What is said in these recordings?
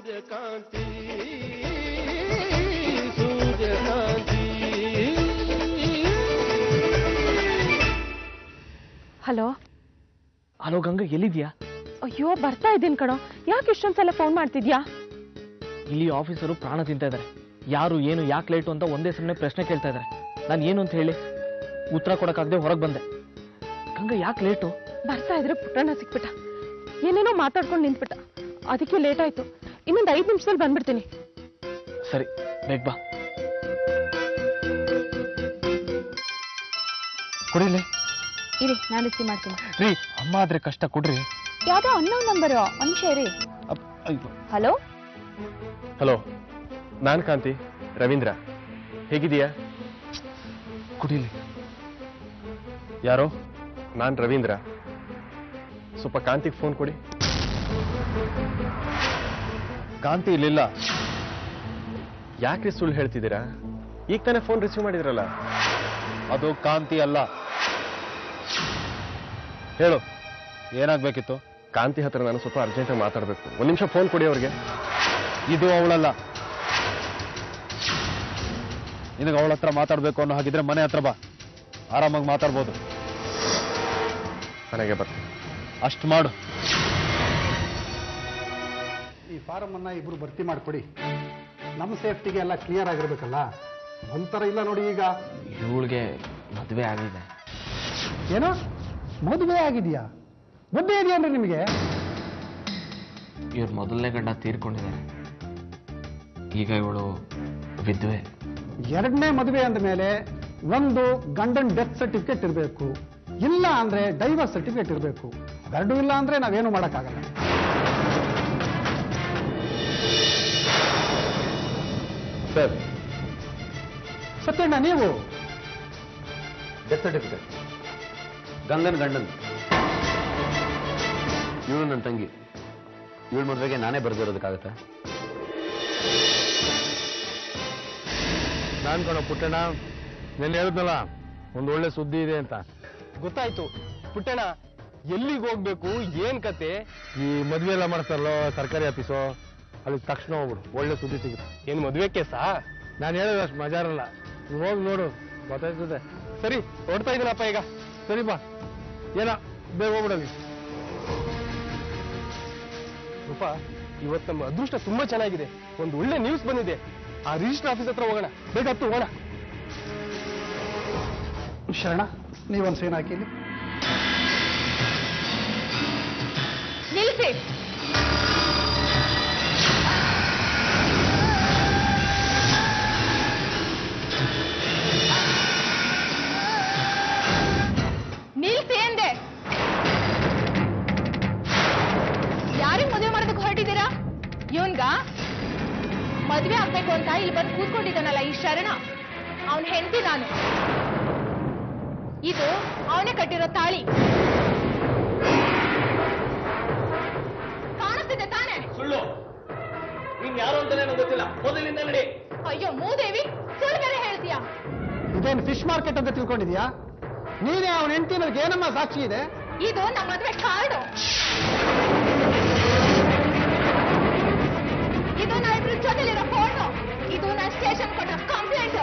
ಸೂರ್ಯಕಾಂತಿ ಸೂರ್ಯಕಾಂತಿ hello hello Ganga ಎಲ್ಲಿದ್ಯಾ ಅಯ್ಯೋ ಬರ್ತಾ ಇದ್ದೀನಿ ಕಣೋ ಯಾಕೆ ಇಷ್ಟೊಂದ್ಸಲ ಫೋನ್ ಮಾಡ್ತಿದ್ಯಾ ಇಲ್ಲಿ ಆಫೀಸರು ಪ್ರಾಣ ತಿಂತಾ ಇದ್ದಾರೆ ಯಾರು ಏನು ಯಾಕೆ ಲೇಟು ಅಂತ ಒಂದೇ ಸಮನೆ ಪ್ರಶ್ನೆ ಕೇಳ್ತಾ ಇದ್ದಾರೆ ನಾನು ಏನು ಅಂತ ಹೇಳಿ ಉತ್ತರ ಕೊಡಕ್ಕಾಗದೆ ಹೊರಗೆ ಬಂದೆ ಗಂಗಾ ಯಾಕೆ ಲೇಟು ಬರ್ತಾ ಇದ್ರೆ ಪುಟ್ಟಣ್ಣ ಸಿಕ್ಬಿಟ್ಟ ಏನೇನೋ ಮಾತಾಡ್ಕೊಂಡು ನಿಂತ್ಬಿಟ್ಟ ಅದಕ್ಕೆ ಲೇಟ್ ಆಯ್ತು ಇನ್ನೊಂದು ಐದು ನಿಮಿಷದಲ್ಲಿ ಬಂದ್ಬಿಡ್ತೀನಿ ಸರಿ ಬೇಗ ಬಾ ಕುಡಿಲಿ ಇರಿ ನಾನು ರಿಸೀವ್ ಮಾಡ್ತೀನಿ ರೀ ಅಮ್ಮ ಆದ್ರೆ ಕಷ್ಟ ಕೊಡ್ರಿ ಯಾವ್ದೋ ಅನ್ನೋನ್ ನಂಬರು ಅಂಶ ಇರಿ ಅಪ್- ಅಯ್ಯೋ. ಹಲೋ ಹಲೋ ನಾನ್ ಕಾಂತಿ ರವೀಂದ್ರ ಹೇಗಿದೀಯಾ ಕುಡಿಲಿ ಯಾರೋ ನಾನ್ ರವೀಂದ್ರ ಸ್ವಲ್ಪ ಕಾಂತಿಗೆ ಫೋನ್ ಕೊಡಿ ಕಾಂತಿ ಇರ್ಲಿಲ್ಲ ಯಾಕ್ರಿ ಸುಳ್ಳು ಹೇಳ್ತಿದ್ದೀರಾ ಈಗ ತಾನೇ ಫೋನ್ ರಿಸೀವ್ ಮಾಡಿದ್ರಲ್ಲ ಅದು ಕಾಂತಿ ಅಲ್ಲ ಹೇಳು ಏನಾಗ್ಬೇಕಿತ್ತು ಕಾಂತಿ ಹತ್ರ ನಾನು ಸ್ವಲ್ಪ ಅರ್ಜೆಂಟಾಗಿ ಮಾತಾಡಬೇಕು ಒಂದು ನಿಮಿಷ ಫೋನ್ ಕೊಡಿ ಅವ್ರಿಗೆ ಇದು ಅವಳಲ್ಲ ನಿನಗೆ ಅವಳ ಹತ್ರ ಮಾತಾಡಬೇಕು ಅನ್ನೋ ಹಾಗಿದ್ರೆ ಮನೆ ಹತ್ರ ಬಾ ಆರಾಮಾಗಿ ಮಾತಾಡ್ಬೋದು ಮನೆಗೆ ಬರ್ತೀನಿ ಅಷ್ಟು ಮಾಡು ಈ ಫಾರಮ್ ಅನ್ನ ಇಬ್ರು ಭರ್ತಿ ಮಾಡಿಕೊಡಿ ನಮ್ಮ ಸೇಫ್ಟಿಗೆ ಎಲ್ಲ ಕ್ಲಿಯರ್ ಆಗಿರ್ಬೇಕಲ್ಲ ಒಂಥರ ಇಲ್ಲ ನೋಡಿ ಈಗ ಇವಳಿಗೆ ಮದುವೆ ಆಗಿದೆ ಏನೋ ಮದುವೆ ಆಗಿದೆಯಾ ಬುದ್ಧಿ ಇದೆಯೇನ್ರಿ ನಿಮಗೆ ಇವ್ರ ಮೊದಲನೇ ಗಂಡ ತೀರ್ಕೊಂಡಿದ್ದಾರೆ ಈಗ ಇವಳು ವಿದ್ವೆ ಎರಡನೇ ಮದುವೆ ಅಂದ ಮೇಲೆ ಒಂದು ಗಂಡನ್ ಡೆತ್ ಸರ್ಟಿಫಿಕೇಟ್ ಇರಬೇಕು ಇಲ್ಲ ಅಂದ್ರೆ ಡೈವರ್ಸ್ ಸರ್ಟಿಫಿಕೇಟ್ ಇರಬೇಕು ಎರಡೂ ಇಲ್ಲ ಅಂದ್ರೆ ನಾವೇನು ಮಾಡೋಕ್ಕಾಗಲ್ಲ ಸರ್ ಸತ್ಯಣ್ಣ ನೀವು ಡೆತ್ ಸರ್ಟಿಫಿಕೇಟ್ ಗಂಗನ್ ಗಂಡನ್ ಇವಳು ನನ್ನ ತಂಗಿ ಇವಳ ಮದುವೆಗೆ ನಾನೇ ಬರೆದಿರೋದಕ್ಕಾಗತ್ತೆ ನಾನ್ ಕಣ ಪುಟ್ಟಣ್ಣ ನೆನ್ನೆ ಹೇಳಿದ್ನಲ್ಲ ಒಂದು ಒಳ್ಳೆ ಸುದ್ದಿ ಇದೆ ಅಂತ ಗೊತ್ತಾಯ್ತು ಪುಟ್ಟಣ್ಣ ಎಲ್ಲಿಗೆ ಹೋಗ್ಬೇಕು ಏನ್ ಕತೆ ಈ ಮದ್ವೆ ಎಲ್ಲ ಮಾಡ್ತಾರಲ್ಲೋ ಸರ್ಕಾರಿ ಆಫೀಸು ಅಲ್ಲಿ ತಕ್ಷಣ ಹೋಗ್ಬಿಡು ಒಳ್ಳೆ ಸುದ್ದಿ ಸಿಗುತ್ತೆ ಏನ್ ಮದ್ವೆ ಕೇಸಾ ನಾನು ಹೇಳೋದು ಅಷ್ಟು ಮಜಾ ಇರಲ್ಲ ನೀವ್ ಹೋಗಿ ನೋಡು ಗೊತ್ತಾಯ್ತದೆ ಸರಿ ಹೊಡ್ತಾ ಇದೀನಪ್ಪ ಈಗ ಸರಿ ಬಾ ಏನ ಬೇಗ ಹೋಗ್ಬಿಡಲಿ ರೂಪ ಇವತ್ತು ನಮ್ಮ ಅದೃಷ್ಟ ತುಂಬಾ ಚೆನ್ನಾಗಿದೆ ಒಂದು ಒಳ್ಳೆ ನ್ಯೂಸ್ ಬಂದಿದೆ ಆ ರಿಜಿಸ್ಟರ್ ಆಫೀಸ್ ಹತ್ರ ಹೋಗೋಣ ಬೇಗ ಹತ್ತು ಹೋಗೋಣ ಶರಣ ನೀವೊಂದು ಸೈನ್ ಹಾಕಿ ಇಲ್ಲಿ. ನಿಲ್ಸಿ ನಿಲ್ಸಿ ಎಂದೆ ಯಾರಿಗ್ ಮದುವೆ ಮಾಡೋದಕ್ಕೆ ಹೊರಟಿದ್ದೀರಾ ಇವನ್ಗ ಮದ್ವೆ ಆಗ್ಬೇಕು ಅಂತ ಇಲ್ಲಿ ಬಂದು ಕೂತ್ಕೊಂಡಿದ್ದಾನಲ್ಲ ಈ ಶರಣ ಅವನ್ ಹೆಂಡತಿ ನಾನು ಇದು ಅವನೇ ಕಟ್ಟಿರೋ ತಾಳಿ ಕಾಣಿಸ್ತಿದೆ ತಾನೇ ಸುಳ್ಳು ನೀನ್ ಯಾರು ಅಂತಾನೆ ನಂಗೆ ಗೊತ್ತಿಲ್ಲ ಮೊದಲಿಂದ ನಡಿ ಅಯ್ಯೋ ಮೂದೇವಿ ಸುಳ್ಳು ಬೇರೆ ಹೇಳ್ತೀಯಾ ಇದೇನು ಫಿಶ್ ಮಾರ್ಕೆಟ್ ಅಂತ ತಿಳ್ಕೊಂಡಿದ್ಯಾ ನೀನೇ ಅವನ ಹೆಂಡತಿ ನನಗೆ ಏನಮ್ಮ ಸಾಕ್ಷಿ ಇದೆ ಇದು ನಮ್ಮ ಮದ್ವೆ ಕಾರ್ಡು ಇದು ನಾ ಇಬ್ರ ಜೊತೆಲಿರೋ ಫೋಟೋ ಇದು ನಾ ಸ್ಟೇಷನ್ ಕೊಟ್ಟ ಕಂಪ್ಲೇಂಟ್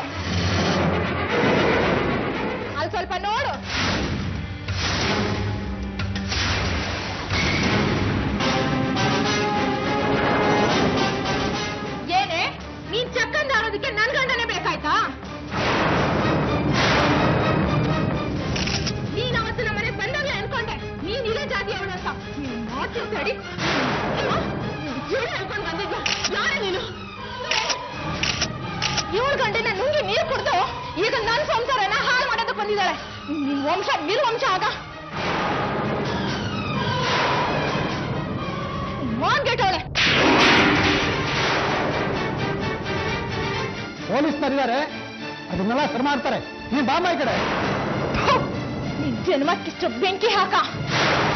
ಅಲ್ಲಿ ಸ್ವಲ್ಪ ನೋಡು ಏನೇ ನೀನ್ ಚಕ್ಕಂದ ಆಡೋದಕ್ಕೆ ನನ್ ಗಂಡನೇ ಬೇಕಾಯ್ತಾ ನೀನ್ ಅವತ್ತು ನಮ್ಮ ಮನೆಗೆ ಬಂದಾಗಲೇ ಅನ್ಕೊಂಡೆ ನೀನ್ ಇದೇ ಜಾತಿ ಅವಳು ಅಂತ ನೀನ್ ಮಾಡ್ತೀನಿ ತಡಿ ಇವಳು ಹೇಳ್ಕೊಂಡು ಬಂದಿದ್ದ ಯಾರೇ ನೀನು ಇವಳ ಗಂಟೆನ ನುಂಗಿ ನೀರು ಕುಡ್ದು ಈಗ ನನ್ನ ಸಂಸಾರನ ಹಾಳು ಮಾಡೋದಕ್ಕೆ ಬಂದಿದ್ದಾಳೆ ನಿನ್ ವಂಶ ನಿರ್ವಂಶ ಆಗ ಮಾನ್ಗೆಟ್ಟವಳೆ ಪೊಲೀಸ್ನರಿದ್ದಾರೆ ಅದನ್ನೆಲ್ಲ ಸರಿ ಮಾಡ್ತಾರೆ ನೀನ್ ಬಾಂಬೈ ಕಡೆ ನಿನ್ ಜನ್ಮಕ್ಕಿಷ್ಟು ಬೆಂಕಿ ಹಾಕ